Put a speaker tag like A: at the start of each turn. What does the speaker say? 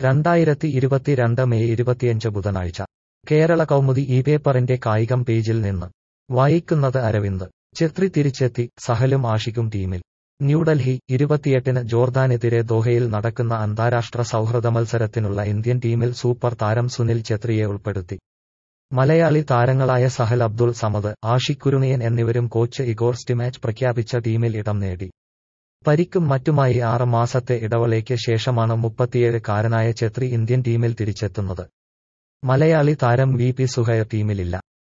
A: രണ്ടായിരത്തി ഇരുപത്തിരണ്ട് മെയ് ഇരുപത്തിയഞ്ച് ബുധനാഴ്ച കേരള കൗമുദി ഈ പേപ്പറിന്റെ കായികം പേജിൽ നിന്ന് വായിക്കുന്നത് അരവിന്ദ് ഛത്രി തിരിച്ചെത്തി സഹലും ആഷിഖും ടീമിൽ ന്യൂഡൽഹി ഇരുപത്തിയെട്ടിന് ജോർദാനെതിരെ ദോഹയിൽ നടക്കുന്ന അന്താരാഷ്ട്ര സൗഹൃദ മത്സരത്തിനുള്ള ഇന്ത്യൻ ടീമിൽ സൂപ്പർ താരം സുനിൽ ഛത്രിയെ ഉൾപ്പെടുത്തി മലയാളി താരങ്ങളായ സഹൽ അബ്ദുൾ സമദ് ആഷിഖ് കുരുണിയൻ എന്നിവരും കോച്ച് ഇഗോർ സ്റ്റിമാച്ച് പ്രഖ്യാപിച്ച ടീമിൽ ഇടം നേടി പരിക്കും മറ്റുമായി ആറ് മാസത്തെ ഇടവേളയ്ക്ക് ശേഷമാണ് മുപ്പത്തിയേഴ് കാരനായ ഛത്രി ഇന്ത്യൻ ടീമിൽ തിരിച്ചെത്തുന്നത് മലയാളി താരം വി പി സുഹൈർ ടീമിലില്ല